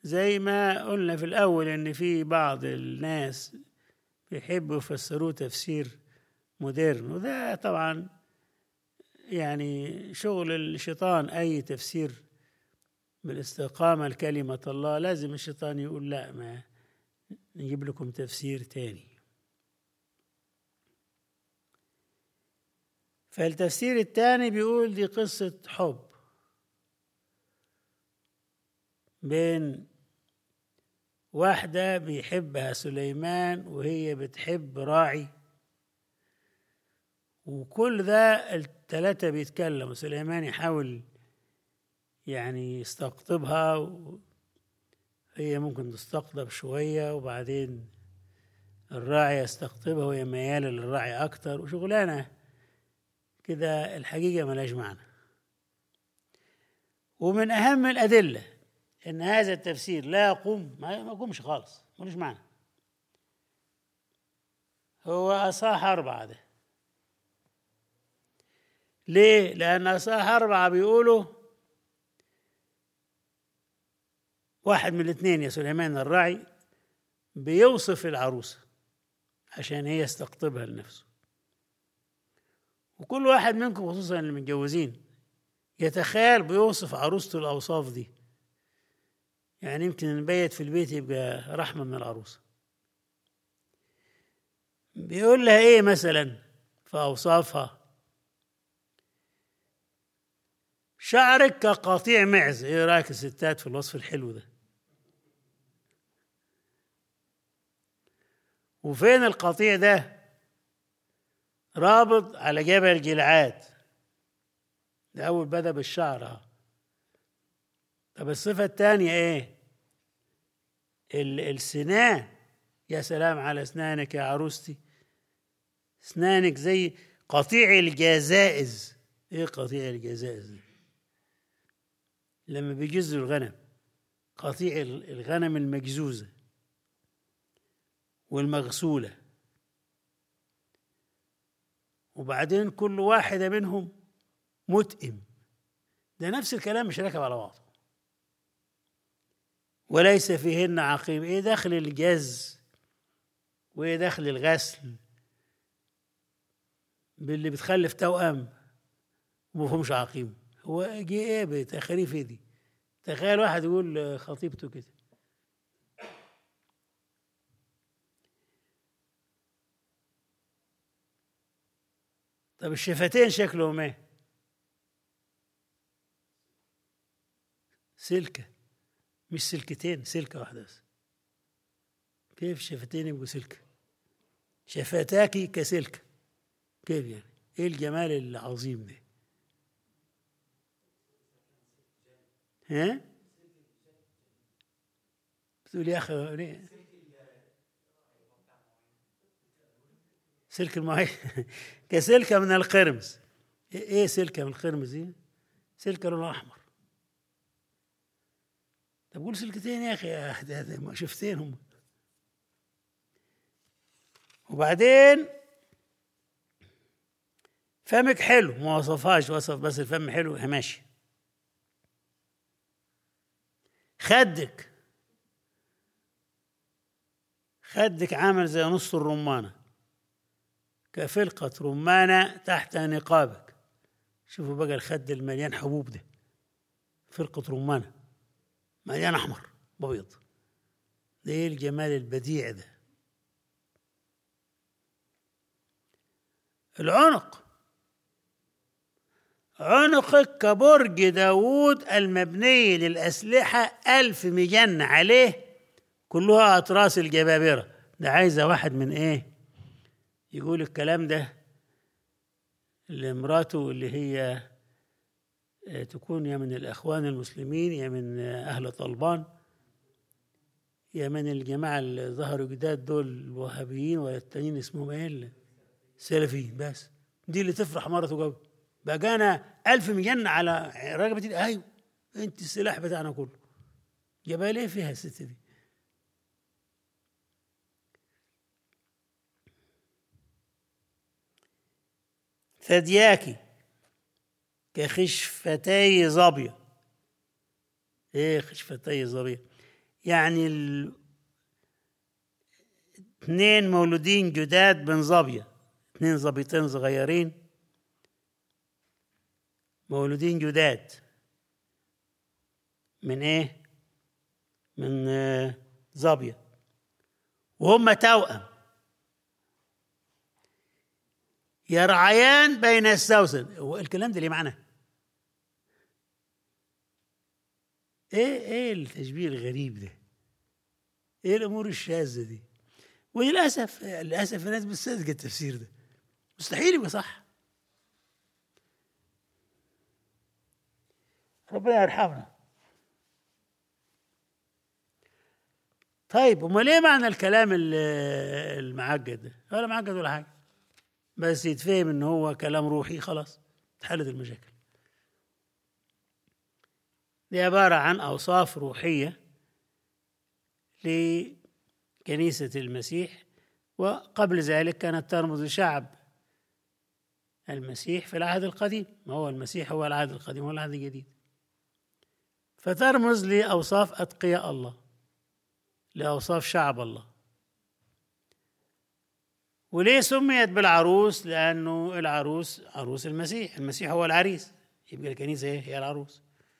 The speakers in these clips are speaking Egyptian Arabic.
زي ما قلنا في الأول إن في بعض الناس بيحبوا يفسروه تفسير مودرن وده طبعا يعني شغل الشيطان أي تفسير بالاستقامة لكلمة الله لازم الشيطان يقول لا ما نجيب لكم تفسير تاني فالتفسير الثاني بيقول دي قصة حب بين واحدة بيحبها سليمان وهي بتحب راعي وكل ده التلاتة بيتكلموا سليمان يحاول يعني يستقطبها هي ممكن تستقطب شوية وبعدين الراعي يستقطبها وهي ميالة للراعي أكتر وشغلانة كده الحقيقة ملاش معنى ومن أهم الأدلة إن هذا التفسير لا يقوم ما يقومش خالص ملوش معنى هو أصح أربعة ده ليه؟ لأن أصح أربعة بيقولوا واحد من الاثنين يا سليمان الراعي بيوصف العروسة عشان هي يستقطبها لنفسه وكل واحد منكم خصوصا اللي متجوزين يتخيل بيوصف عروسته الأوصاف دي يعني يمكن نبيت في البيت يبقى رحمة من العروسة بيقول لها ايه مثلا في أوصافها شعرك كقطيع معز ايه رايك الستات في الوصف الحلو ده وفين القطيع ده رابط على جبل جلعاد ده أول بدأ بالشعر أهو طب الصفة الثانية إيه؟ السنان يا سلام على أسنانك يا عروستي أسنانك زي قطيع الجزائز إيه قطيع الجزائز دي؟ لما بيجزوا الغنم قطيع الغنم المجزوزة والمغسولة وبعدين كل واحدة منهم متئم ده نفس الكلام مش راكب على بعضه وليس فيهن عقيم ايه دخل الجز وايه دخل الغسل باللي بتخلف توأم ومفهومش عقيم هو جه ايه بتخريف دي تخيل واحد يقول خطيبته كده طب الشفتين شكلهم ايه سلكة مش سلكتين سلكة واحدة بس كيف شفتين يبقوا سلكة شفتاكي كسلكة كيف يعني ايه الجمال العظيم ده ها بتقول يا اخي ليه سلك المعين كسلكة من القرمز ايه سلكة من القرمز دي سلكة لونها احمر طب قول سلكتين يا اخي ما شفتين هم وبعدين فمك حلو ما وصفهاش وصف بس الفم حلو ماشي خدك خدك عامل زي نص الرمانه كفلقة رمانة تحت نقابك شوفوا بقى الخد المليان حبوب ده فرقة رمانة مليان أحمر ببيض ده إيه الجمال البديع ده العنق عنقك كبرج داوود المبني للأسلحة ألف مجنة عليه كلها أطراس الجبابرة ده عايزة واحد من إيه يقول الكلام ده لمراته اللي هي تكون يا من الأخوان المسلمين يا من أهل طلبان يا من الجماعة اللي ظهروا جداد دول الوهابيين ولا التانيين اسمهم ايه السلفيين بس دي اللي تفرح مرته قوي بقى انا ألف مجنة على رقبتي ايوه انت السلاح بتاعنا كله جابها ليه فيها الست دي ثدياك كخشفتي ظبية ايه خشفتي ظبية يعني ال... اثنين مولودين جداد بن ظبية اثنين ظبيطين صغيرين مولودين جداد من ايه من آه، ظبية وهم توأم يرعيان بين السوسن هو الكلام ده ليه معنى ايه ايه التشبيه الغريب ده ايه الامور الشاذه دي وللاسف للاسف الناس بتصدق التفسير ده مستحيل يبقى صح ربنا يرحمنا طيب امال ايه معنى الكلام المعقد ده ولا معقد ولا حاجه بس يتفهم ان هو كلام روحي خلاص اتحلت المشاكل دي عباره عن اوصاف روحيه لكنيسه المسيح وقبل ذلك كانت ترمز لشعب المسيح في العهد القديم ما هو المسيح هو العهد القديم والعهد الجديد فترمز لاوصاف اتقياء الله لاوصاف شعب الله وليه سميت بالعروس لانه العروس عروس المسيح المسيح هو العريس يبقى الكنيسه ايه هي العروس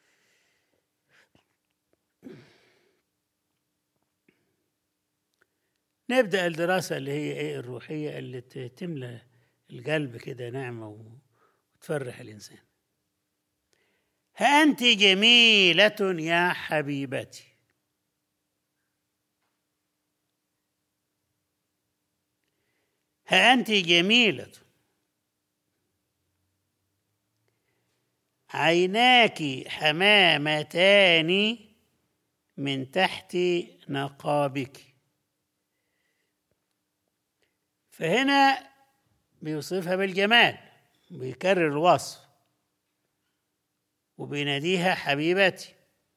نبدا الدراسه اللي هي ايه الروحيه اللي تملى القلب كده نعمه وتفرح الانسان ها انت جميله يا حبيبتي ها أنت جميلة عيناك حمامتان من تحت نقابك فهنا بيوصفها بالجمال بيكرر الوصف وبيناديها حبيبتي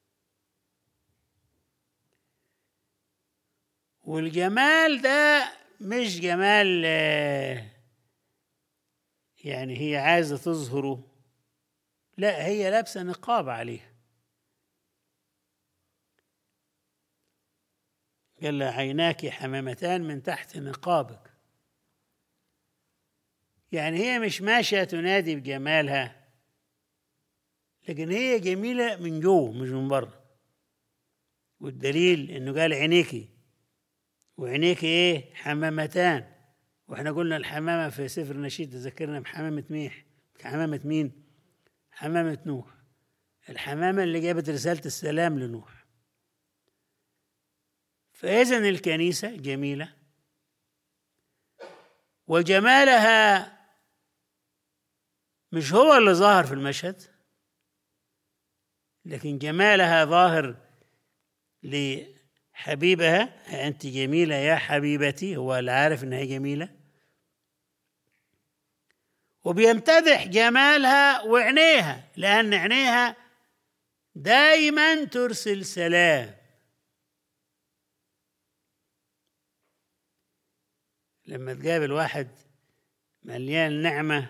والجمال ده مش جمال يعني هي عايزة تظهره لا هي لابسة نقاب عليها قال لها عيناك حمامتان من تحت نقابك يعني هي مش ماشية تنادي بجمالها لكن هي جميلة من جوه مش من بره والدليل انه قال عينيكي وعينيك ايه حمامتان واحنا قلنا الحمامة في سفر النشيد تذكرنا بحمامة ميح حمامة مين حمامة نوح الحمامة اللي جابت رسالة السلام لنوح فإذا الكنيسة جميلة وجمالها مش هو اللي ظاهر في المشهد لكن جمالها ظاهر حبيبها أنت جميلة يا حبيبتي هو اللي عارف إنها جميلة وبيمتدح جمالها وعينيها لأن عينيها دايما ترسل سلام لما تقابل واحد مليان نعمة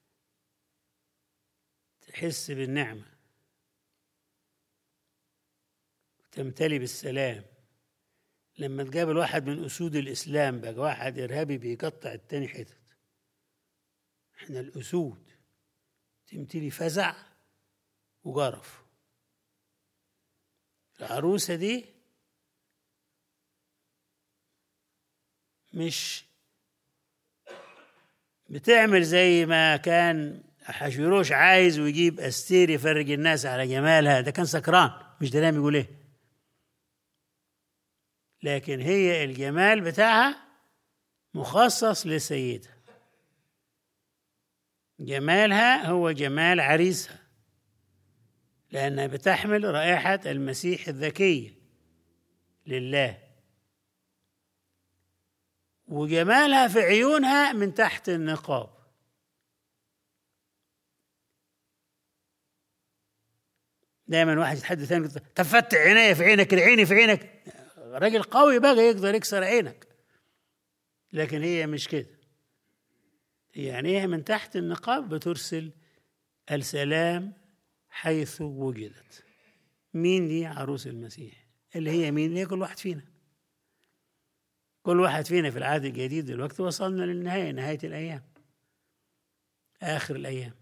تحس بالنعمة تمتلي بالسلام لما تقابل واحد من اسود الاسلام بقى واحد ارهابي بيقطع التاني حتت احنا الاسود تمتلي فزع وجرف العروسه دي مش بتعمل زي ما كان حشوروش عايز ويجيب استير يفرج الناس على جمالها ده كان سكران مش ده يقول ايه لكن هي الجمال بتاعها مخصص لسيدها جمالها هو جمال عريسها لأنها بتحمل رائحة المسيح الذكية لله وجمالها في عيونها من تحت النقاب دايما واحد يتحدث ثاني تفتح عيني في عينك العيني في عينك راجل قوي بقى يقدر يكسر عينك لكن هي مش كده هي عينيها من تحت النقاب بترسل السلام حيث وجدت مين دي عروس المسيح اللي هي مين؟ اللي هي كل واحد فينا كل واحد فينا في العهد الجديد دلوقتي وصلنا للنهاية نهاية الأيام آخر الأيام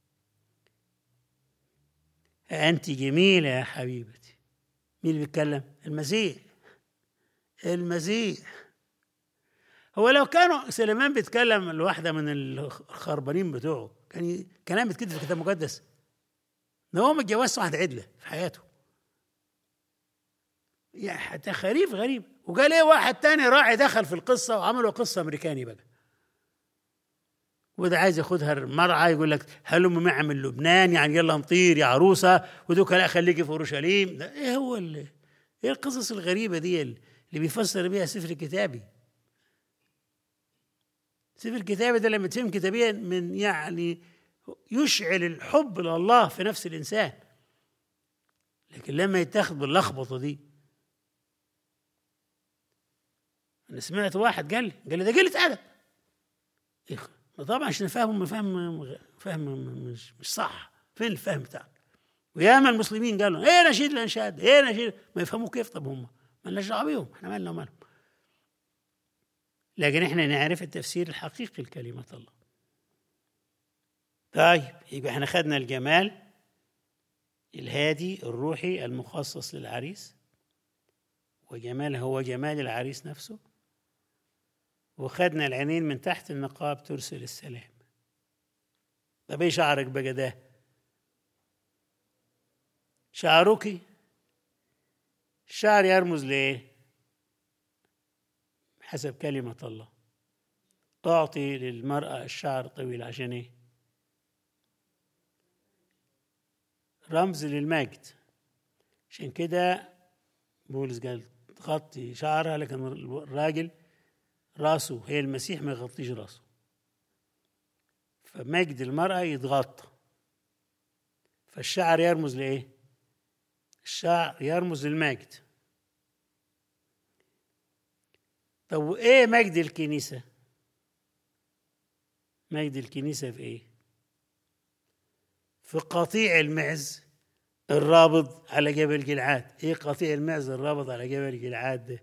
أنت جميلة يا حبيبتي مين اللي بيتكلم؟ المسيح المسيح هو لو كانوا سليمان بيتكلم لواحدة من الخربانين بتوعه كان كان يعمل كده في الكتاب المقدس ده هو ما اتجوزش واحدة عدلة في حياته يعني تخاريف غريب وقال ايه واحد تاني راعي دخل في القصة وعملوا قصة أمريكاني بقى وده عايز ياخدها مرعى يقول لك هلم معي من لبنان يعني يلا نطير يا عروسه ودوك لا خليكي في اورشليم ده ايه هو اللي ايه القصص الغريبه دي اللي بيفسر بيها سفر كتابي سفر كتابي ده لما تفهم كتابيا من يعني يشعل الحب لله في نفس الانسان لكن لما يتاخد باللخبطه دي انا سمعت واحد قال لي قال لي ده قله ادب إيه طبعا عشان فاهم فهم فهم مش مش صح فين الفهم بتاعك وياما المسلمين قالوا ايه نشيد الانشاد ايه نشيد ما يفهموا كيف طب هم مالناش دعوه بيهم احنا مالنا ومالهم لكن احنا نعرف التفسير الحقيقي لكلمه الله طيب يبقى احنا خدنا الجمال الهادي الروحي المخصص للعريس وجمال هو جمال العريس نفسه وخدنا العينين من تحت النقاب ترسل السلام طب ايه شعرك بقى ده شعرك الشعر يرمز لايه حسب كلمة الله أعطي للمرأة الشعر طويل عشان إيه؟ رمز للمجد عشان كده بولس قال تغطي شعرها لكن الراجل راسه هي المسيح ما يغطيش راسه فمجد المرأة يتغطى فالشعر يرمز لإيه؟ الشعر يرمز للمجد طب وإيه مجد الكنيسة؟ مجد الكنيسة في إيه؟ في قطيع المعز الرابط على جبل جلعاد إيه قطيع المعز الرابط على جبل جلعاد ده؟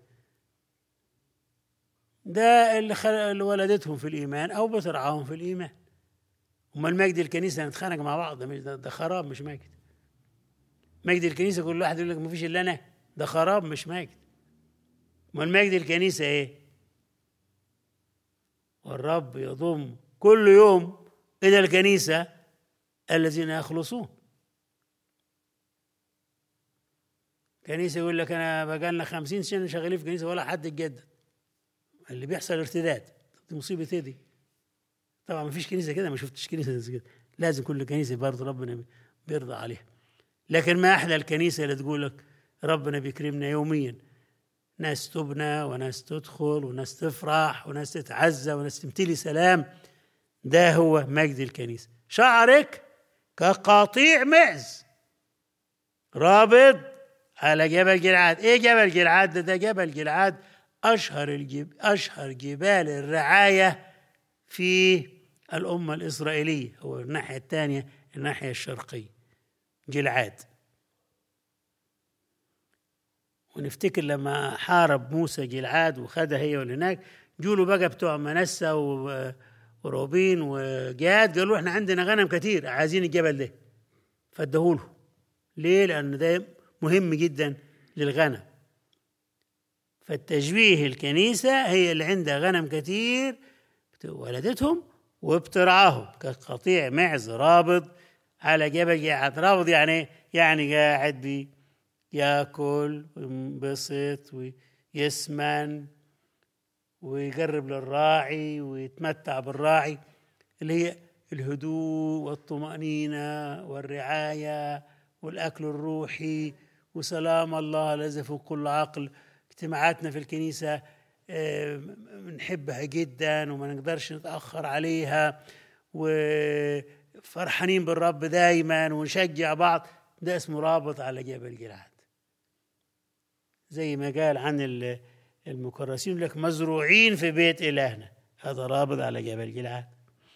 ده اللي, خل... اللي ولدتهم في الإيمان أو بترعاهم في الإيمان امال مجد الكنيسه نتخانق مع بعض ده, مش ده, ده خراب مش مجد مجد الكنيسه كل واحد يقول لك ما فيش الا انا ده خراب مش مجد امال مجد الكنيسه ايه والرب يضم كل يوم الى الكنيسه الذين يخلصون كنيسه يقول لك انا بقى لنا 50 سنه شغالين في كنيسه ولا حد اتجدد اللي بيحصل ارتداد دي مصيبه ايه دي طبعا ما فيش كنيسه كده ما شفتش كنيسه زي كده لازم كل كنيسه برضه ربنا بيرضى عليها لكن ما احلى الكنيسه اللي تقول لك ربنا بيكرمنا يوميا ناس تبنى وناس تدخل وناس تفرح وناس تتعزى وناس تمتلي سلام ده هو مجد الكنيسه شعرك كقطيع معز رابط على جبل جلعاد ايه جبل جلعاد ده, ده جبل جلعاد اشهر الجب اشهر جبال الرعايه في الأمة الإسرائيلية هو الناحية الثانية الناحية الشرقية جلعاد ونفتكر لما حارب موسى جلعاد وخدها هي هناك جولوا بقى بتوع منسى وروبين وجاد قالوا احنا عندنا غنم كتير عايزين الجبل ده فادهوله ليه؟ لأن ده مهم جدا للغنم فالتشبيه الكنيسة هي اللي عندها غنم كتير ولدتهم وبترعاهم كقطيع معز رابط على جبل قاعد رابط يعني يعني قاعد بي ياكل وينبسط ويسمن ويقرب للراعي ويتمتع بالراعي اللي هي الهدوء والطمأنينة والرعاية والأكل الروحي وسلام الله الذي فوق كل عقل اجتماعاتنا في الكنيسة بنحبها جدا وما نقدرش نتأخر عليها وفرحانين بالرب دايما ونشجع بعض ده اسمه رابط على جبل جلعاد زي ما قال عن المكرسين لك مزروعين في بيت إلهنا هذا رابط على جبل جلعاد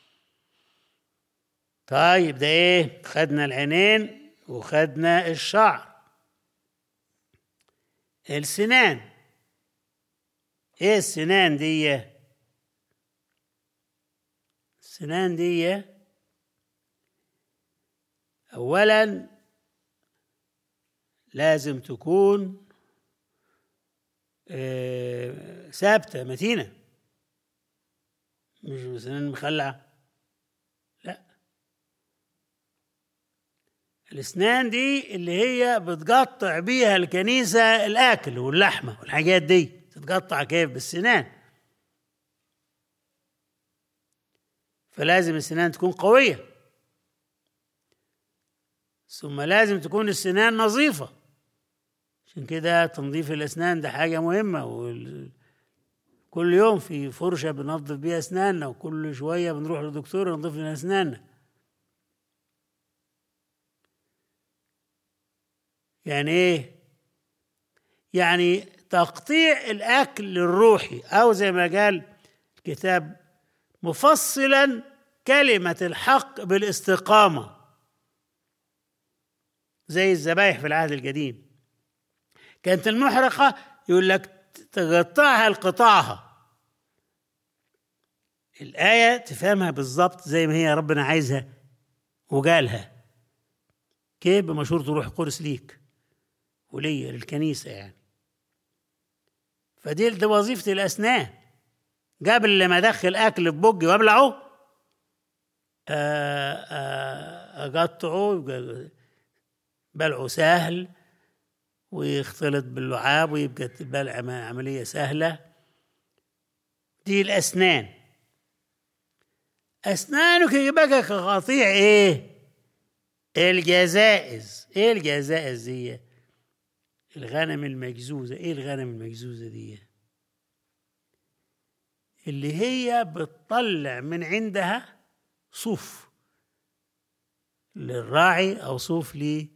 طيب ده ايه خدنا العينين وخدنا الشعر السنان ايه السنان دي السنان دي اولا لازم تكون آه، ثابته متينه مش سنان مخلعه لا الاسنان دي اللي هي بتقطع بيها الكنيسه الاكل واللحمه والحاجات دي تتقطع كيف بالسنان فلازم السنان تكون قويه ثم لازم تكون السنان نظيفه عشان كده تنظيف الاسنان ده حاجه مهمه وال... كل يوم في فرشه بننظف بيها اسناننا وكل شويه بنروح للدكتور ينظف لنا اسناننا يعني ايه يعني تقطيع الاكل الروحي او زي ما قال الكتاب مفصلا كلمه الحق بالاستقامه زي الذبايح في العهد القديم كانت المحرقه يقول لك تقطعها لقطاعها الآية تفهمها بالظبط زي ما هي ربنا عايزها وقالها كيف بمشورة روح القدس ليك وليا للكنيسة يعني فدي ده وظيفة الأسنان قبل لما أدخل أكل في بقي وأبلعه أقطعه يبقى بلعه سهل ويختلط باللعاب ويبقى البلع عملية سهلة دي الأسنان أسنانك بقى كقطيع إيه؟ الجزائز إيه الجزائز دي؟ الغنم المجزوزة إيه الغنم المجزوزة دي؟ اللي هي بتطلع من عندها صوف للراعي أو صوف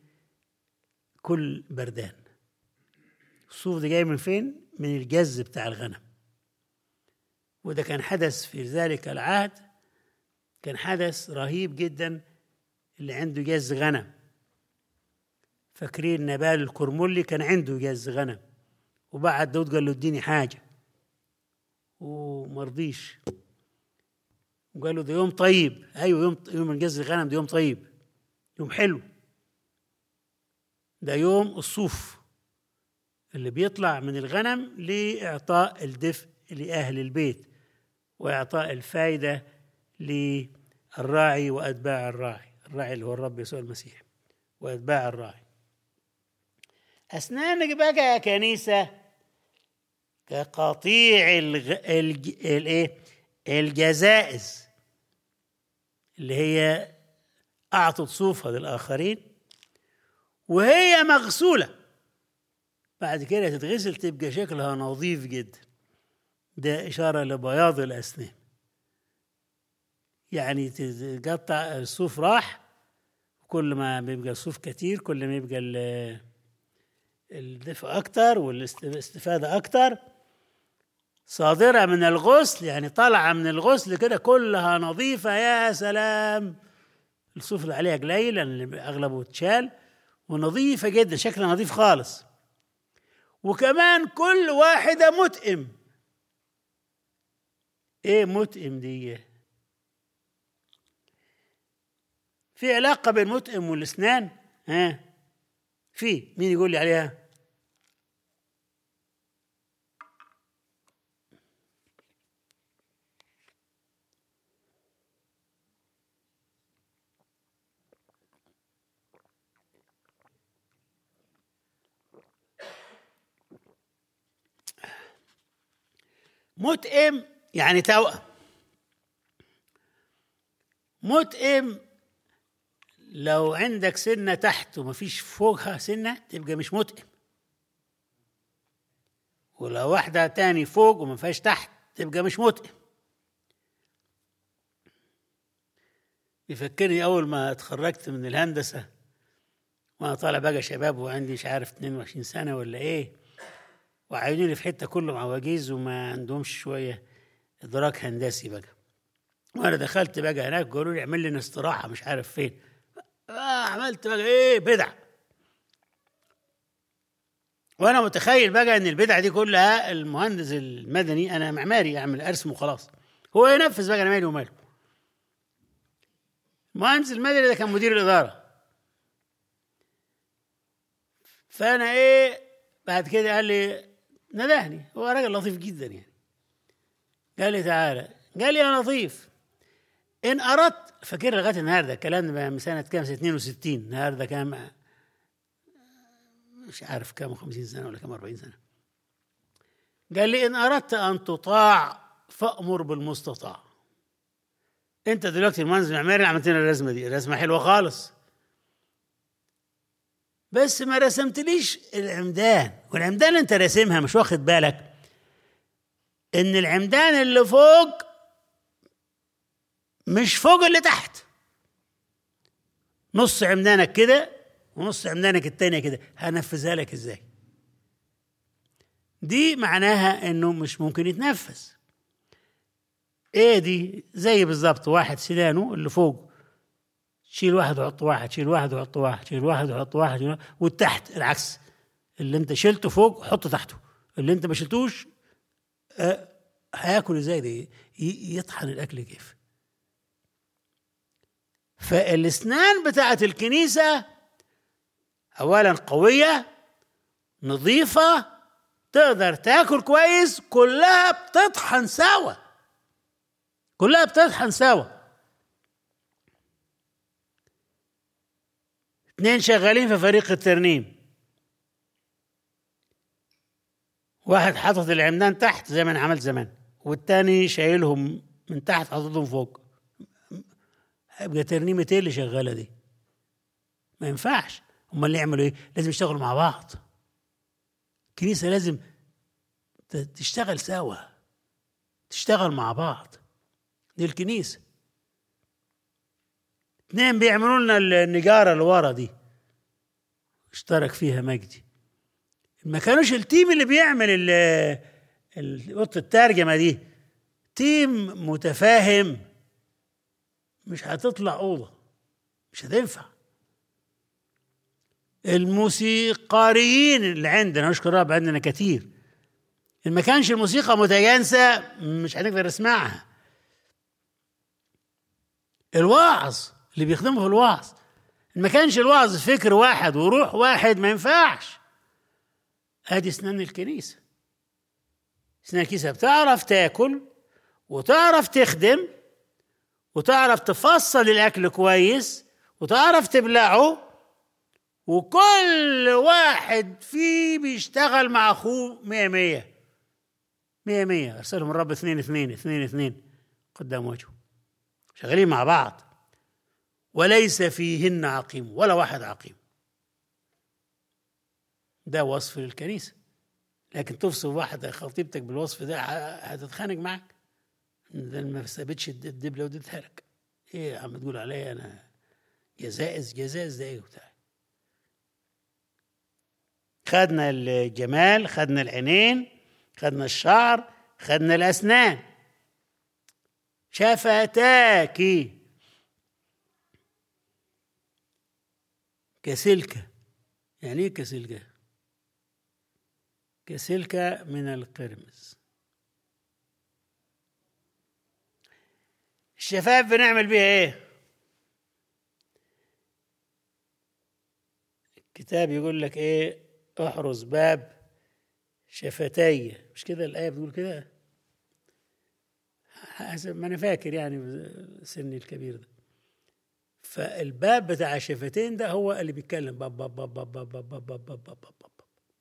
لكل بردان الصوف ده جاي من فين؟ من الجز بتاع الغنم وده كان حدث في ذلك العهد كان حدث رهيب جدا اللي عنده جز غنم فاكرين نبال الكرملي كان عنده جز غنم وبعد داود قال له اديني حاجه ومرضيش وقال له ده يوم طيب ايوه يوم يوم الجز الغنم ده يوم طيب يوم حلو ده يوم الصوف اللي بيطلع من الغنم لإعطاء الدفء لأهل البيت وإعطاء الفائدة للراعي وأتباع الراعي الراعي اللي هو الرب يسوع المسيح وأتباع الراعي أسنانك بقى يا كنيسة كقطيع الغ... الج... الايه الجزائز اللي هي أعطت صوفها للآخرين وهي مغسولة بعد كده تتغسل تبقى شكلها نظيف جدا ده إشارة لبياض الأسنان يعني تقطع الصوف راح كل ما بيبقى الصوف كتير كل ما يبقى الدفء أكتر والاستفادة أكتر صادرة من الغسل يعني طالعة من الغسل كده كلها نظيفة يا سلام الصوف اللي عليها قليل لأن أغلبه اتشال ونظيفة جدا شكلها نظيف خالص وكمان كل واحدة متئم ايه متئم دي في علاقة بين متئم والاسنان ها في مين يقول لي عليها متئم يعني توأم متئم لو عندك سنة تحت ومفيش فوقها سنة تبقى مش متئم ولو واحدة تاني فوق وما فيهاش تحت تبقى مش متئم بيفكرني أول ما اتخرجت من الهندسة وأنا طالع بقى شباب وعندي مش عارف 22 سنة ولا إيه وعايزيني في حته كلهم عواجيز وما عندهمش شويه ادراك هندسي بقى وانا دخلت بقى هناك قالوا لي اعمل لنا استراحه مش عارف فين آه عملت بقى ايه بدع وانا متخيل بقى ان البدعه دي كلها المهندس المدني انا معماري اعمل ارسم وخلاص هو ينفذ بقى انا مالي وماله المهندس المدني ده كان مدير الاداره فانا ايه بعد كده قال لي ندهني هو راجل لطيف جدا يعني قال لي تعالى قال لي يا لطيف ان اردت فاكر لغايه النهارده الكلام ده من سنه كام؟ سنه 62 النهارده كام؟ مش عارف كام 50 سنه ولا كام 40 سنه قال لي ان اردت ان تطاع فامر بالمستطاع انت دلوقتي المهندس المعماري عملت لنا الرسمه دي الرسمه حلوه خالص بس ما رسمتليش العمدان والعمدان اللي انت راسمها مش واخد بالك ان العمدان اللي فوق مش فوق اللي تحت نص عمدانك كده ونص عمدانك التانية كده هنفذها لك ازاي دي معناها انه مش ممكن يتنفذ ايه دي زي بالظبط واحد سنانه اللي فوق شيل واحد وحط واحد شيل واحد وحط واحد شيل واحد وحط واحد شيل واحد والتحت العكس اللي انت شلته فوق حطه تحته اللي انت ما شلتوش آه هياكل ازاي ده يطحن الاكل كيف فالاسنان بتاعت الكنيسه اولا قويه نظيفه تقدر تاكل كويس كلها بتطحن سوا كلها بتطحن سوا اثنين شغالين في فريق الترنيم واحد حاطط العمدان تحت زي ما انا عملت زمان والتاني شايلهم من تحت حاططهم فوق هيبقى ترنيمة ايه اللي شغالة دي؟ ما ينفعش امال اللي يعملوا ايه؟ لازم يشتغلوا مع بعض الكنيسة لازم تشتغل سوا تشتغل مع بعض دي الكنيسة اثنين بيعملوا لنا النجارة اللي ورا دي اشترك فيها مجدي ما كانوش التيم اللي بيعمل اوضه الترجمه دي تيم متفاهم مش هتطلع اوضه مش هتنفع الموسيقاريين اللي عندنا نشكر رب عندنا كتير ان ما كانش الموسيقى متجانسه مش هنقدر نسمعها الوعظ اللي بيخدموا في الوعظ ان ما كانش الوعظ فكر واحد وروح واحد ما ينفعش ادي اسنان الكنيسه اسنان الكنيسه بتعرف تاكل وتعرف تخدم وتعرف تفصل الاكل كويس وتعرف تبلعه وكل واحد فيه بيشتغل مع اخوه مية مية مية مية ارسلهم الرب اثنين اثنين اثنين اثنين قدام وجهه شغالين مع بعض وليس فيهن عقيم ولا واحد عقيم ده وصف للكنيسة لكن توصف واحد خطيبتك بالوصف ده هتتخانق معك ده ما سابتش الدبلة وديتها لك ايه عم تقول عليا انا جزائز جزائز ده ايه وبتاع خدنا الجمال خدنا العينين خدنا الشعر خدنا الاسنان شفتاك كسلكه يعني ايه كسلكه كسلكة من القرمز الشفاف بنعمل بيها ايه الكتاب يقول لك ايه احرز باب شفتي مش كده الايه بتقول كده حسب ما انا فاكر يعني سني الكبير ده فالباب بتاع الشفتين ده هو اللي بيتكلم باب باب باب باب باب باب باب باب باب باب باب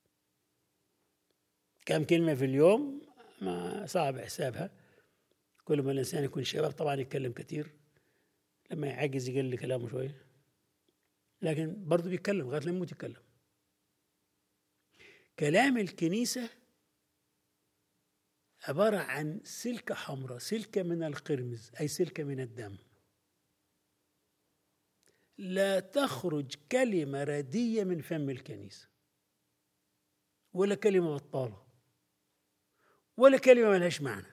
كم كلمة في اليوم ما صعب حسابها كل ما الإنسان يكون شباب طبعا يتكلم كثير لما يعجز يقل كلامه شوية لكن برضه بيتكلم لغاية لما يموت يتكلم كلام الكنيسة عبارة عن سلكة حمراء سلكة من القرمز أي سلكة من الدم لا تخرج كلمة ردية من فم الكنيسة ولا كلمة بطالة ولا كلمة ملهاش معنى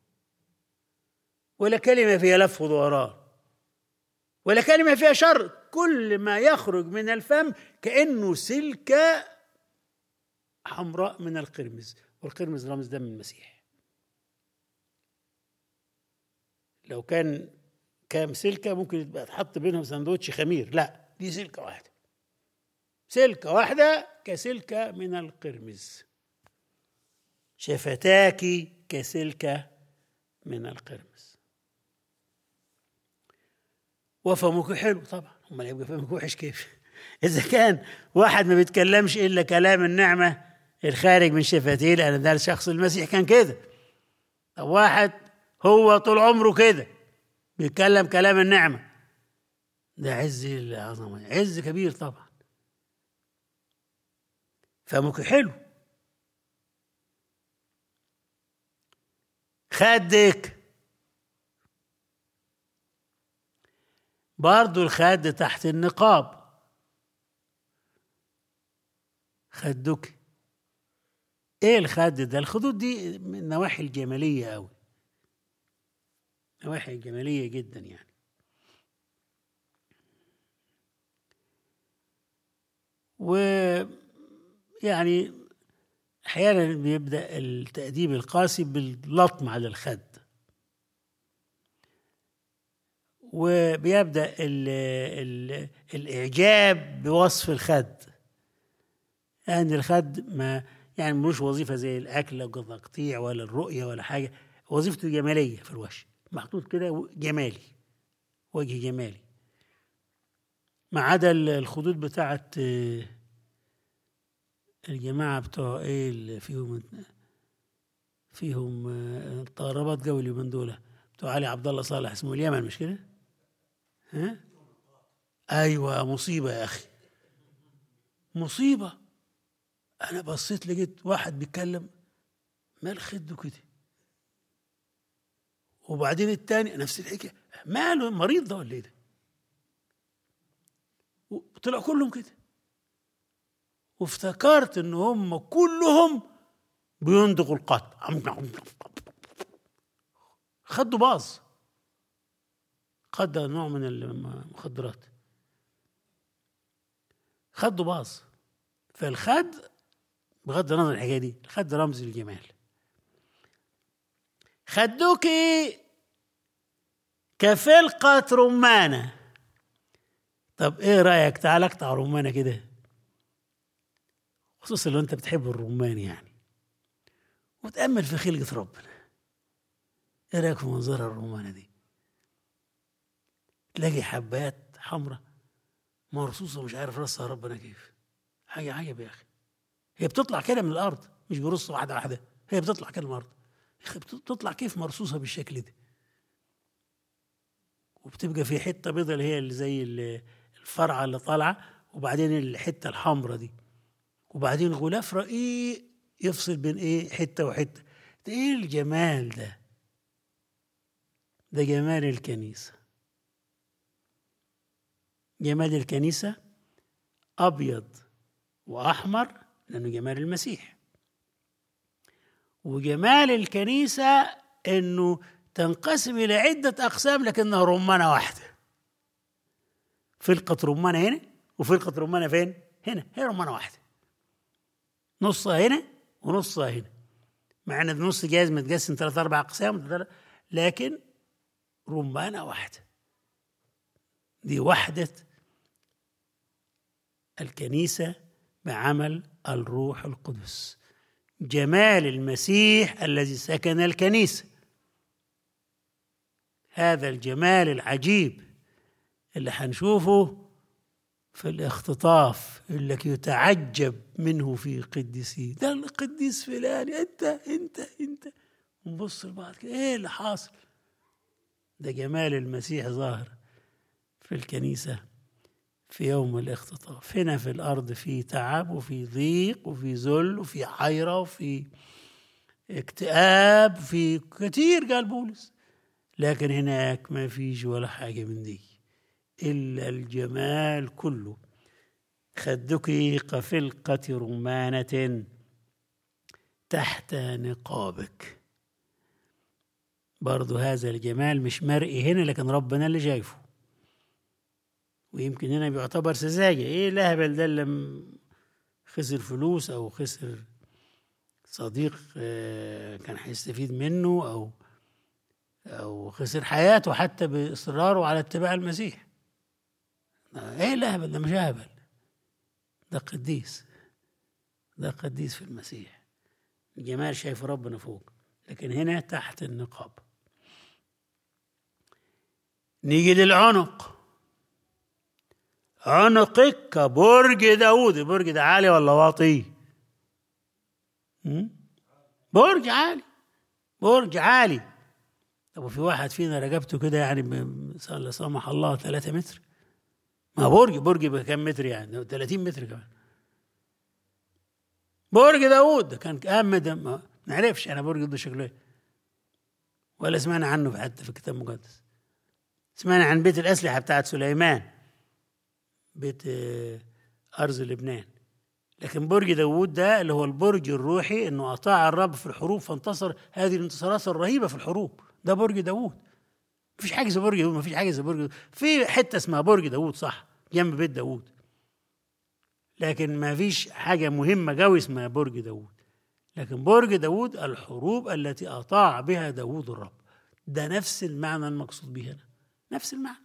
ولا كلمة فيها لف ودوران ولا كلمة فيها شر كل ما يخرج من الفم كأنه سلكة حمراء من القرمز والقرمز رمز دم المسيح لو كان كام سلكة ممكن يبقى تحط بينهم سندوتش خمير لا دي سلكة واحدة سلكة واحدة كسلكة من القرمز شفتاك كسلكة من القرمز وفمك حلو طبعا امال يبقى فمك وحش كيف اذا كان واحد ما بيتكلمش الا كلام النعمه الخارج من شفتيه لان ده الشخص المسيح كان كده طب واحد هو طول عمره كده بيتكلم كلام النعمه ده عز العظمه عز كبير طبعا فمك حلو خدك برضو الخد تحت النقاب خدك ايه الخد ده الخدود دي من النواحي الجماليه قوي نواحي جماليه جدا يعني و يعني احيانا بيبدا التاديب القاسي باللطم على الخد وبيبدا ال ال الاعجاب بوصف الخد يعني الخد ما يعني ملوش وظيفه زي الاكل او التقطيع ولا الرؤيه ولا حاجه وظيفته جماليه في الوش محطوط كده جمالي وجه جمالي ما عدا الخدود بتاعت الجماعة بتوع ايه اللي فيهم فيهم طربات جو اليومين دول بتوع علي عبد الله صالح اسمه اليمن مش كده؟ ها؟ ايوه مصيبة يا اخي مصيبة انا بصيت لقيت واحد بيتكلم مال خده كده وبعدين التاني نفس الحكايه ماله مريض ده ولا ايه ده؟ طلع كلهم كده وافتكرت ان هم كلهم بيندقوا القتل خدوا باظ خد نوع من المخدرات خدوا باظ فالخد بغض النظر الحكايه دي الخد رمز الجمال خدوك كفلقة رمانة طب ايه رأيك تعال اقطع رمانة كده خصوصا لو انت بتحب الرمان يعني وتأمل في خلقة ربنا ايه رأيك في منظرها الرمانة دي تلاقي حبات حمراء مرصوصة مش عارف رصها ربنا كيف حاجة عجب يا أخي هي بتطلع كده من الأرض مش برص واحدة واحدة هي بتطلع كده من الأرض يا أخي بتطلع كيف مرصوصة بالشكل ده وبتبقى في حتة بيضة اللي هي اللي زي الفرعة اللي طالعة وبعدين الحتة الحمراء دي وبعدين غلاف رقيق يفصل بين ايه حته وحته ده ايه الجمال ده ده جمال الكنيسه جمال الكنيسه ابيض واحمر لانه جمال المسيح وجمال الكنيسه انه تنقسم الى عده اقسام لكنها رمانه واحده فلقه رمانه هنا وفلقه رمانه فين هنا هي رمانه واحده نصها هنا ونصها هنا مع ان النص جايز متقسم ثلاث اربع اقسام لكن رمانه واحده دي وحده الكنيسه بعمل الروح القدس جمال المسيح الذي سكن الكنيسه هذا الجمال العجيب اللي حنشوفه في الاختطاف يقول لك يتعجب منه في قديسيه ده القديس فلان انت انت انت ونبص لبعض كده ايه اللي حاصل ده جمال المسيح ظاهر في الكنيسة في يوم الاختطاف هنا في الأرض في تعب وفي ضيق وفي ذل وفي حيرة وفي اكتئاب في كتير قال بولس لكن هناك ما فيش ولا حاجة من دي إلا الجمال كله خدك كفلقة رمانة تحت نقابك برضو هذا الجمال مش مرئي هنا لكن ربنا اللي شايفه ويمكن هنا بيعتبر سذاجة ايه الهبل ده اللي خسر فلوس او خسر صديق آه، كان هيستفيد منه او او خسر حياته حتى باصراره على اتباع المسيح ايه الهبل ده مش هبل ده قديس ده قديس في المسيح الجمال شايف ربنا فوق لكن هنا تحت النقاب نيجي للعنق عنقك كبرج داود البرج ده عالي ولا واطي م? برج عالي برج عالي طب وفي واحد فينا رقبته كده يعني ب- لا سمح الله ثلاثة متر ما برج برج بكم متر يعني 30 متر كمان برج داوود ده كان أهم ده ما نعرفش أنا برج ده شكله إيه ولا سمعنا عنه حتى في الكتاب المقدس سمعنا عن بيت الأسلحة بتاعت سليمان بيت آه، أرز لبنان لكن برج داوود ده اللي هو البرج الروحي انه اطاع الرب في الحروب فانتصر هذه الانتصارات الرهيبه في الحروب ده برج داوود مفيش حاجه زي برج داوود مفيش حاجه زي برج داوود. في حته اسمها برج داوود صح جنب بيت داوود لكن ما فيش حاجه مهمه قوي اسمها برج داوود لكن برج داوود الحروب التي اطاع بها داوود الرب ده نفس المعنى المقصود به هنا نفس المعنى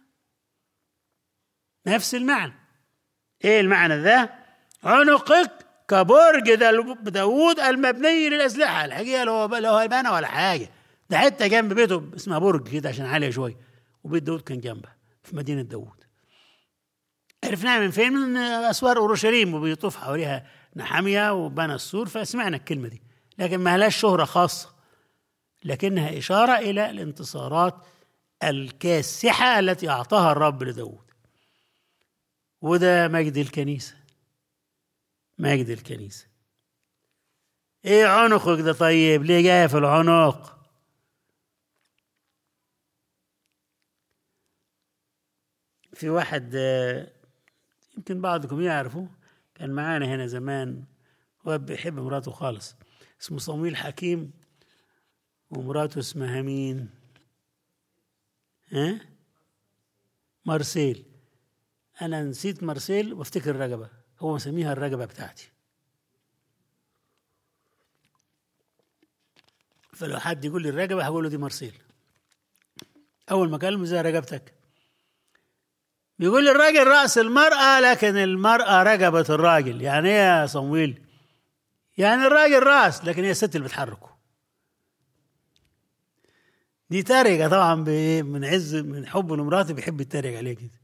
نفس المعنى ايه المعنى ده عنقك كبرج دا- داوود المبني للاسلحه الحقيقه لو لو هيبانه ولا حاجه ده حته جنب بيته اسمها برج كده عشان عاليه شويه وبيت داوود كان جنبها في مدينه داوود عرفناها من فين من اسوار اورشليم وبيطوف حواليها نحاميه وبنى السور فسمعنا الكلمه دي لكن ما لهاش شهره خاصه لكنها اشاره الى الانتصارات الكاسحه التي اعطاها الرب لداوود وده مجد الكنيسه مجد الكنيسة ايه عنقك ده طيب ليه جاية في العنق في واحد آه، يمكن بعضكم يعرفه كان معانا هنا زمان هو بيحب مراته خالص اسمه صمويل حكيم ومراته اسمها مين ها مارسيل انا نسيت مارسيل وافتكر الرقبه هو مسميها الرقبه بتاعتي فلو حد يقول لي الرقبه هقول له دي مارسيل اول ما اكلمه زي رقبتك بيقول لي الراجل راس المراه لكن المراه رقبه الراجل يعني ايه يا صمويل يعني الراجل راس لكن هي الست اللي بتحركه دي تريقه طبعا ب- من عز من حبه لمراته بيحب يتريق عليه كده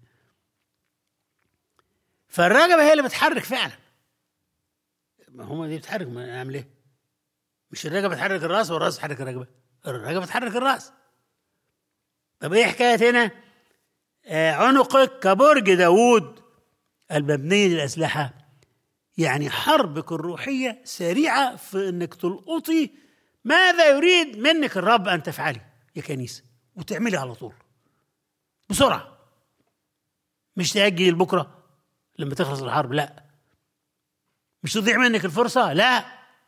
فالرقبه هي اللي بتحرك فعلا ما هم دي بتحرك ما نعمل ايه مش الرقبه بتحرك الراس والراس بتحرك الرقبه الرقبه بتحرك الراس طب ايه حكايه هنا آه عنقك كبرج داوود المبني للاسلحه يعني حربك الروحيه سريعه في انك تلقطي ماذا يريد منك الرب ان تفعلي يا كنيسه وتعملي على طول بسرعه مش تاجي لبكره لما تخلص الحرب لا مش تضيع منك الفرصة لا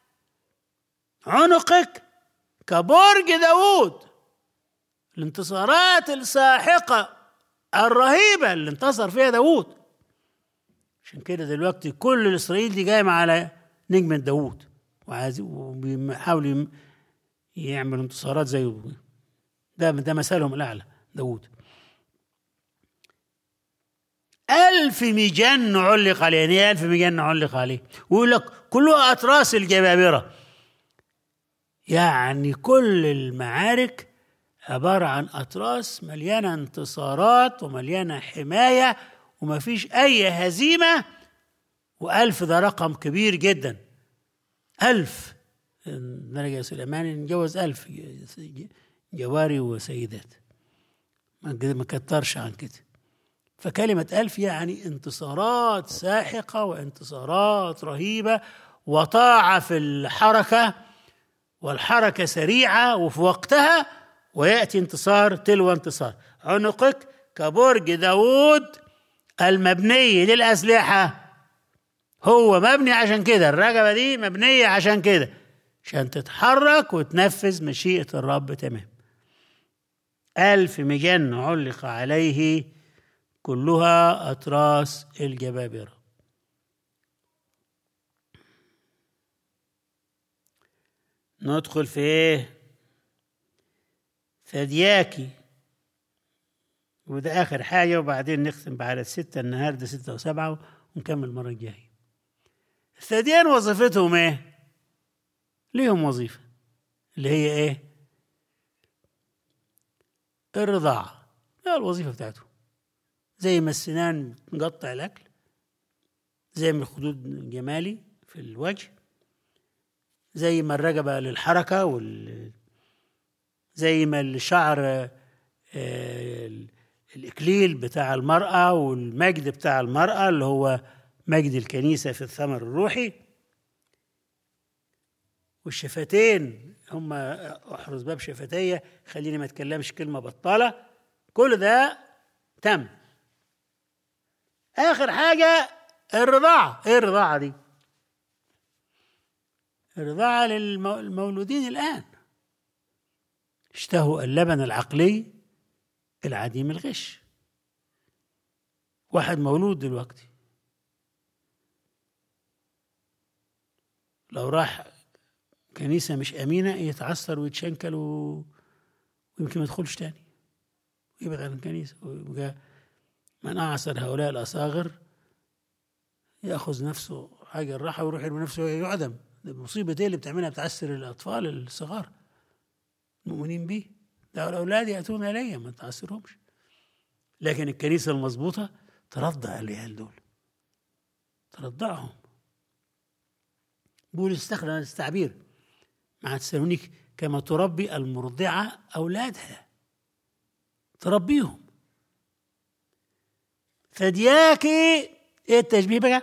عنقك كبرج داوود الانتصارات الساحقة الرهيبة اللي انتصر فيها داوود عشان كده دلوقتي كل الإسرائيل دي قايمة على نجمة داوود وعايز وبيحاولوا يم- يعملوا انتصارات زيه ده ده مثلهم الأعلى داوود ألف مجن علق عليه يعني إيه ألف مجن علق عليه ويقول لك كلها أتراس الجبابرة يعني كل المعارك عبارة عن أتراس مليانة انتصارات ومليانة حماية وما فيش أي هزيمة وألف ده رقم كبير جدا ألف درجة سليمان نجوز ألف جواري وسيدات ما ما كترش عن كده فكلمة ألف يعني انتصارات ساحقة وانتصارات رهيبة وطاعة في الحركة والحركة سريعة وفي وقتها ويأتي انتصار تلو انتصار عنقك كبرج داود المبني للأسلحة هو مبني عشان كده الرقبة دي مبنية عشان كده عشان تتحرك وتنفذ مشيئة الرب تمام ألف مجن علق عليه كلها أتراس الجبابرة ندخل في ايه ثدياكي وده اخر حاجه وبعدين نختم بعد الستة النهارده ستة وسبعة ونكمل المره الجايه الثديان وظيفتهم ايه ليهم وظيفه اللي هي ايه الرضاعه ده الوظيفه بتاعتهم زي ما السنان نقطع الاكل زي ما الخدود الجمالي في الوجه زي ما الرقبه للحركه وال زي ما الشعر آه، الإكليل بتاع المرأة والمجد بتاع المرأة اللي هو مجد الكنيسة في الثمر الروحي والشفتين هم احرز باب شفتية خليني ما اتكلمش كلمة بطالة كل ده تم آخر حاجة الرضاعة إيه الرضاعة دي؟ الرضاعة للمولودين الآن اشتهوا اللبن العقلي العديم الغش واحد مولود دلوقتي لو راح كنيسة مش أمينة يتعثر ويتشنكل و... ويمكن ما يدخلش تاني ويبعد عن الكنيسة ويبقى من أعصر هؤلاء الأصاغر يأخذ نفسه حاجة الراحة ويروح يرمي نفسه يعدم المصيبة دي اللي بتعملها بتعسر الأطفال الصغار المؤمنين به ده الأولاد يأتون إلي ما تعسرهمش لكن الكنيسة المضبوطة ترضع العيال دول ترضعهم بولس استخدم التعبير مع تسالونيك كما تربي المرضعة أولادها تربيهم فدياكي ايه التشبيه بقى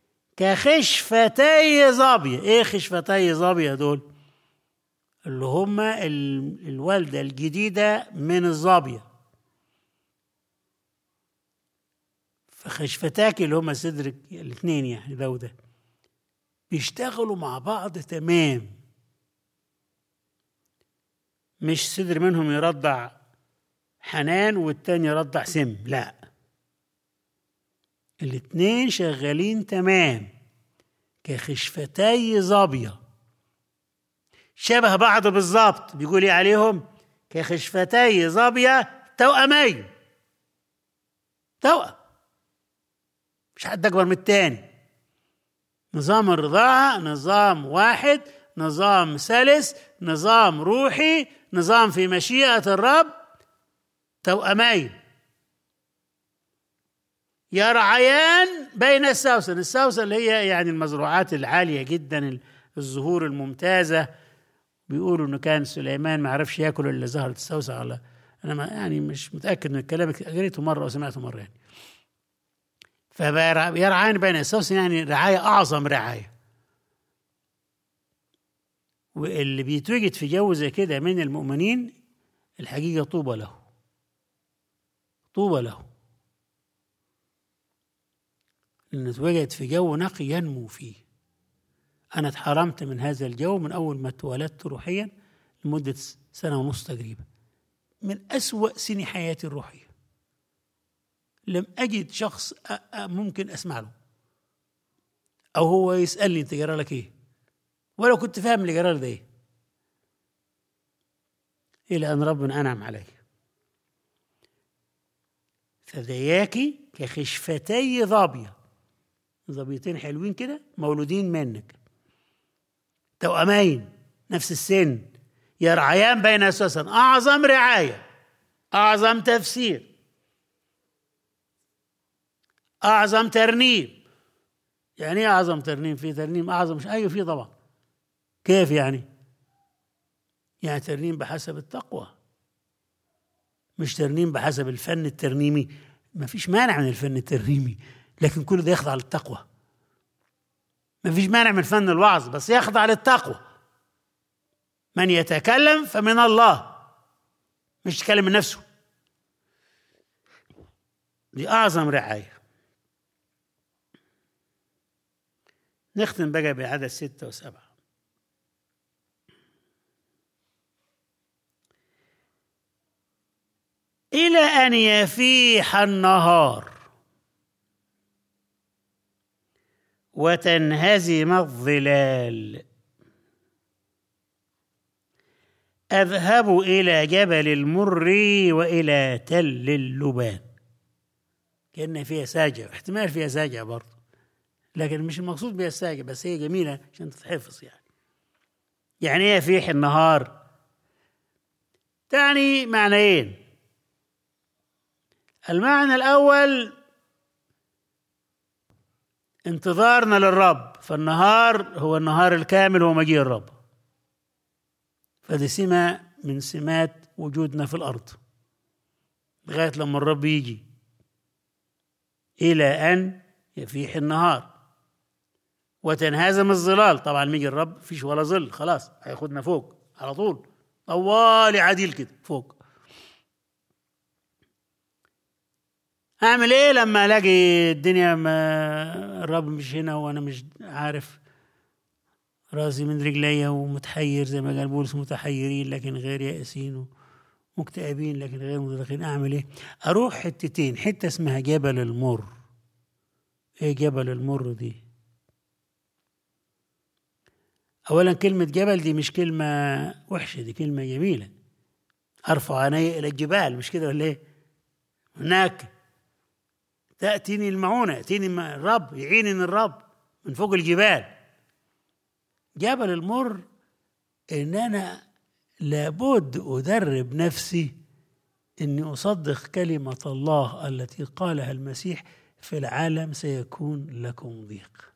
كخشفتي ظابية ايه خشفتي ظابية دول اللي هم الوالدة الجديدة من الظابية فخشفتاك اللي هم صدرك الاثنين يعني ده وده بيشتغلوا مع بعض تمام مش صدر منهم يرضع حنان والتاني يرضع سم لا الاتنين شغالين تمام كخشفتي ظابيه شبه بعض بالظبط بيقول ايه عليهم كخشفتي ظابية توأمين توأم مش حد أكبر من التاني نظام الرضاعة نظام واحد نظام سلس نظام روحي نظام في مشيئة الرب توأمين يرعيان بين السوسن السوسن اللي هي يعني المزروعات العالية جدا الزهور الممتازة بيقولوا انه كان سليمان ما عرفش ياكل الا زهره السوسه على انا ما يعني مش متاكد من الكلام قريته مره او سمعته مره يعني فيرعان بين السوسه يعني رعايه اعظم رعايه واللي بيتوجد في جو زي كده من المؤمنين الحقيقه طوبى له طوبى له لأنه اتوجد في جو نقي ينمو فيه أنا اتحرمت من هذا الجو من أول ما اتولدت روحيا لمدة سنة ونص تقريبا من أسوأ سني حياتي الروحية لم أجد شخص ممكن أسمع له أو هو يسألني أنت جرى لك إيه ولو كنت فاهم اللي جرى ده إيه إلى أن ربنا أنعم علي فذياكي كخشفتي ظابية ظبيتين حلوين كده مولودين منك توأمين نفس السن يرعيان بين أساسا أعظم رعاية أعظم تفسير أعظم ترنيم يعني إيه أعظم ترنيم في ترنيم أعظم مش أيوه في طبعا كيف يعني يعني ترنيم بحسب التقوى مش ترنيم بحسب الفن الترنيمي ما فيش مانع من الفن الترنيمي لكن كل ده يخضع للتقوى ما فيش مانع من فن الوعظ بس يخضع للتقوى من يتكلم فمن الله مش يتكلم من نفسه دي أعظم رعاية نختم بقى بعدد ستة وسبعة إلى أن يفيح النهار وتنهزم الظلال اذهب الى جبل المر والى تل اللبان كان فيها ساجع احتمال فيها ساجع برضه لكن مش المقصود بها الساجع بس هي جميله عشان تتحفظ يعني يعني ايه يفيح النهار تعني معنيين المعنى الاول انتظارنا للرب فالنهار هو النهار الكامل هو مجيء الرب فدي سمة من سمات وجودنا في الأرض لغاية لما الرب يجي إلى أن يفيح النهار وتنهزم الظلال طبعا يجي الرب فيش ولا ظل خلاص هياخدنا فوق على طول طوالي عديل كده فوق اعمل ايه لما الاقي الدنيا ما الرب مش هنا وانا مش عارف راسي من رجلي ومتحير زي ما قال بولس متحيرين لكن غير يائسين مكتئبين لكن غير مدركين اعمل ايه؟ اروح حتتين حته اسمها جبل المر ايه جبل المر دي؟ اولا كلمه جبل دي مش كلمه وحشه دي كلمه جميله ارفع عيني الى الجبال مش كده ولا ايه؟ هناك تاتيني المعونه ياتيني الرب يعينني الرب من فوق الجبال جبل المر ان انا لابد ادرب نفسي اني اصدق كلمه الله التي قالها المسيح في العالم سيكون لكم ضيق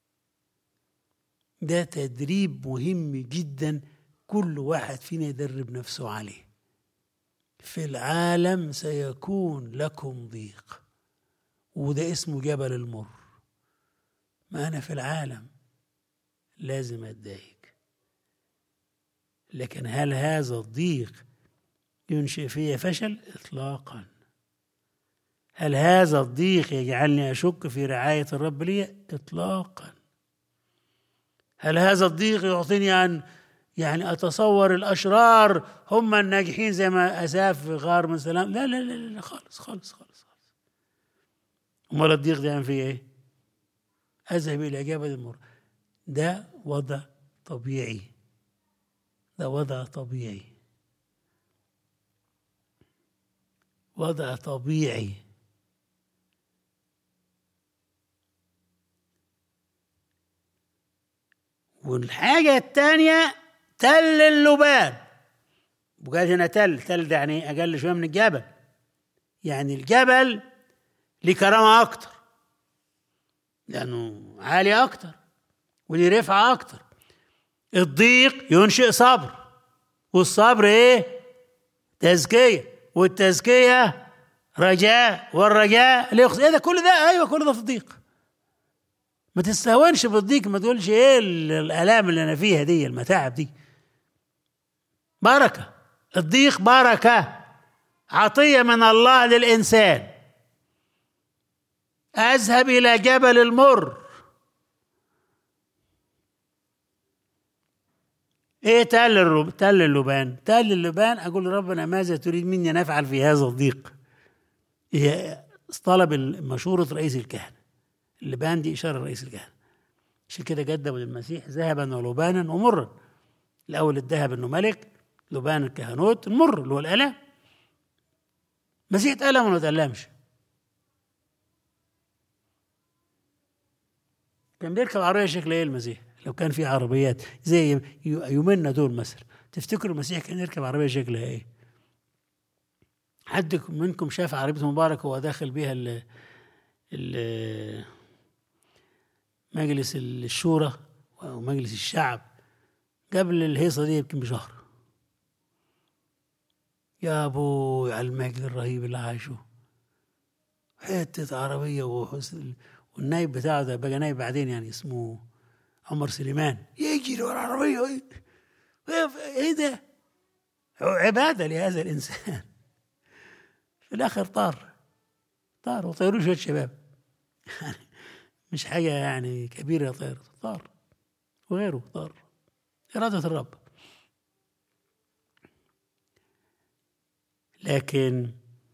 ده تدريب مهم جدا كل واحد فينا يدرب نفسه عليه في العالم سيكون لكم ضيق وده اسمه جبل المر ما انا في العالم لازم اتضايق لكن هل هذا الضيق ينشئ في فشل اطلاقا هل هذا الضيق يجعلني اشك في رعايه الرب لي اطلاقا هل هذا الضيق يعطيني ان يعني اتصور الاشرار هم الناجحين زي ما اساف في غار من سلام لا لا لا, لا خالص خالص خالص خالص امال الضيق ده في ايه اذهب الى جبل المر ده وضع طبيعي ده وضع طبيعي وضع طبيعي والحاجة الثانية تل اللبان وقال هنا تل تل ده يعني أقل شوية من الجبل يعني الجبل ليه كرامة أكتر لأنه عالي أكتر وليه رفعة أكتر الضيق ينشئ صبر والصبر إيه؟ تزكية والتزكية رجاء والرجاء ليخص إيه ده كل ده أيوه كل ده في الضيق ما تستهونش بالضيق ما تقولش إيه الآلام اللي أنا فيها دي المتاعب دي بركة الضيق بركة عطية من الله للإنسان أذهب إلى جبل المر ايه تل الرب تل اللبان تل اللبان اقول ربنا ماذا تريد مني ان افعل في هذا الضيق هي طلب مشورة رئيس الكهنة اللبان دي إشارة رئيس الكهنة عشان كده قدموا للمسيح ذهبا ولبانا ومرا الأول الذهب إنه ملك لبان الكهنوت المر اللي هو الآلام المسيح اتألم ولا ما اتألمش؟ كان بيركب عربية شكل إيه المسيح؟ لو كان في عربيات زي يومنا دول مثلا تفتكروا المسيح كان يركب عربيه شكلها ايه؟ حد منكم شاف عربية مبارك وهو داخل بيها ال ال مجلس الشورى او مجلس الشعب قبل الهيصه دي يمكن بشهر يا ابوي على المجد الرهيب اللي عاشه حته عربيه والنايب بتاعه ده بقى نايب بعدين يعني اسمه عمر سليمان يجري ورا العربية ايه ده؟ عبادة لهذا الإنسان في الآخر طار طار وطيروا شوية شباب يعني مش حاجة يعني كبيرة طير طار وغيره طار إرادة الرب لكن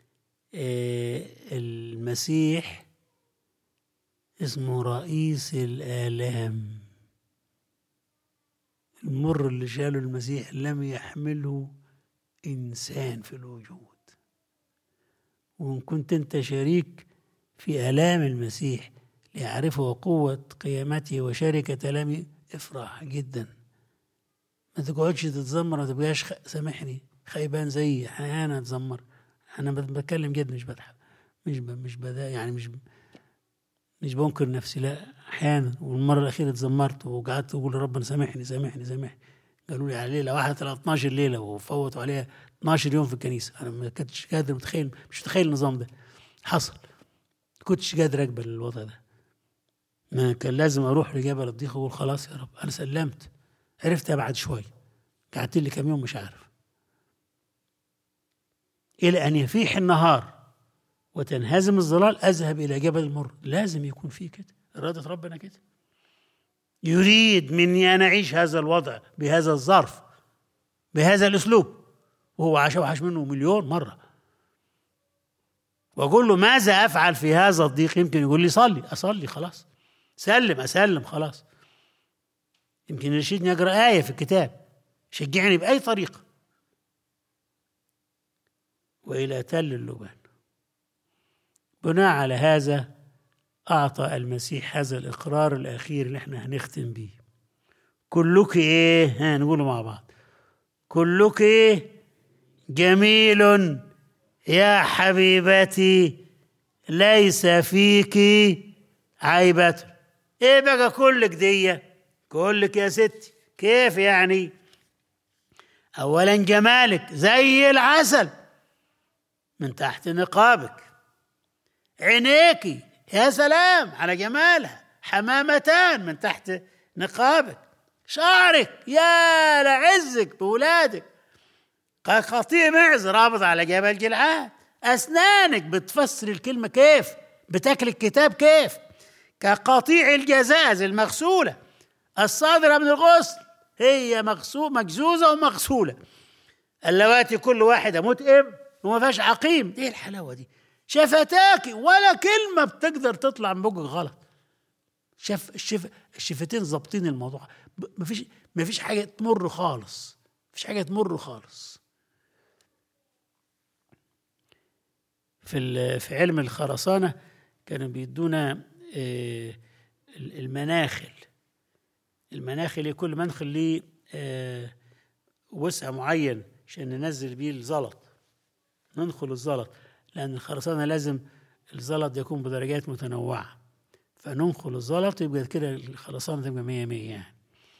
المسيح اسمه رئيس الآلام المر اللي شاله المسيح لم يحمله إنسان في الوجود وإن كنت أنت شريك في آلام المسيح ليعرفوا قوة قيامته وشركة آلامه افرح جدا ما تقعدش تتذمر ما تبقاش خ... سامحني خيبان زيي احيانا اتذمر انا بتكلم جد مش بضحك مش ب... مش بدا يعني مش مش بنكر نفسي لا احيانا والمره الاخيره اتذمرت وقعدت اقول لربنا سامحني سامحني سامحني قالوا لي على ليله واحده 12 ليله وفوتوا عليها 12 يوم في الكنيسه انا ما كنتش قادر متخيل مش متخيل النظام ده حصل كنتش قادر اقبل الوضع ده ما كان لازم اروح لجبل الضيق واقول خلاص يا رب انا سلمت عرفتها بعد شوي قعدت لي كم يوم مش عارف الى ان يفيح النهار وتنهزم الظلال اذهب الى جبل المر لازم يكون في كده اراده ربنا كده يريد مني ان اعيش هذا الوضع بهذا الظرف بهذا الاسلوب وهو عاش وعاش منه مليون مره واقول له ماذا افعل في هذا الضيق يمكن يقول لي صلي اصلي خلاص سلم اسلم خلاص يمكن يرشدني اقرا ايه في الكتاب شجعني باي طريقه والى تل اللبان بناء على هذا اعطى المسيح هذا الاقرار الاخير اللي احنا هنختم بيه كلك ايه ها نقوله مع بعض كلك ايه جميل يا حبيبتي ليس فيك عيبة ايه بقى كلك دي كلك يا ستي كيف يعني اولا جمالك زي العسل من تحت نقابك عينيكي يا سلام على جمالها حمامتان من تحت نقابك شعرك يا لعزك بولادك قطيع معز رابط على جبل جلعاد أسنانك بتفسر الكلمة كيف بتاكل الكتاب كيف كقطيع الجزاز المغسولة الصادرة من الغسل هي مغسول مجزوزة ومغسولة اللواتي كل واحدة متئم وما فيهاش عقيم ايه الحلاوة دي شفتاك ولا كلمة بتقدر تطلع من بقك غلط شف الشف الشفتين ظابطين الموضوع مفيش مفيش حاجة تمر خالص مفيش حاجة تمر خالص في في علم الخرسانة كانوا بيدونا المناخل المناخل كل منخل ليه وسع معين عشان ننزل بيه الزلط ننخل الزلط لأن الخرسانة لازم الزلط يكون بدرجات متنوعة فننخل الزلط يبقى كده الخرسانة تبقى مية مية يعني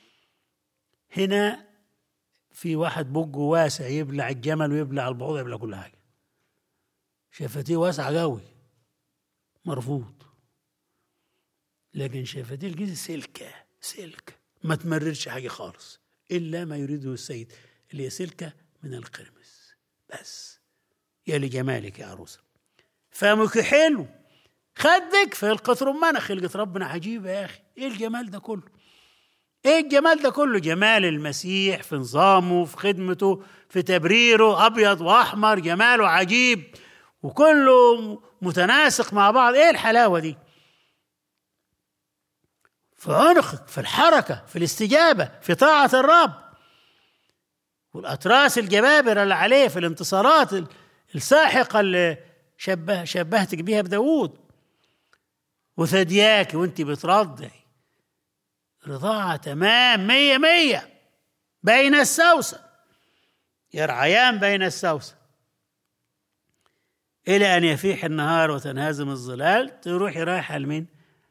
هنا في واحد بقه واسع يبلع الجمل ويبلع البعوض يبلع كل حاجة شفتيه واسعة قوي مرفوض لكن شفتيه الجيز سلكة سلك ما تمررش حاجة خالص إلا ما يريده السيد اللي هي سلكة من القرمز بس يا لجمالك يا عروسة فمك حلو خدك في القط رمانة خلقة ربنا عجيبة يا أخي إيه الجمال ده كله إيه الجمال ده كله جمال المسيح في نظامه في خدمته في تبريره أبيض وأحمر جماله عجيب وكله متناسق مع بعض إيه الحلاوة دي في عنقك في الحركة في الاستجابة في طاعة الرب والأتراس الجبابرة اللي عليه في الانتصارات الساحقة اللي شبه شبهتك بيها بداود وثدياك وانت بترضعي رضاعة تمام مية مية بين السوسة يرعيان بين السوسة إلى أن يفيح النهار وتنهزم الظلال تروحي رايحة لمين؟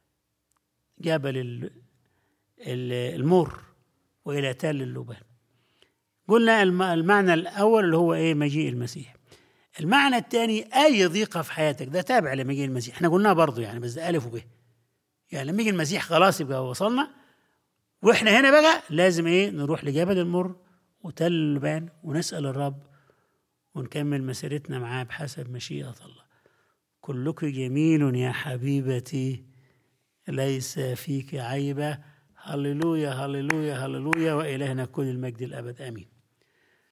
جبل المر وإلى تل اللبان قلنا المعنى الأول اللي هو إيه مجيء المسيح المعنى الثاني أي ضيقة في حياتك ده تابع لمجيء المسيح احنا قلناه برضه يعني بس ده ألف وب يعني لما يجي المسيح خلاص يبقى وصلنا واحنا هنا بقى لازم ايه نروح لجبل المر وتل اللبان ونسأل الرب ونكمل مسيرتنا معاه بحسب مشيئة الله كلك جميل يا حبيبتي ليس فيك عيبة هللويا هللويا هللويا وإلهنا كل المجد الأبد آمين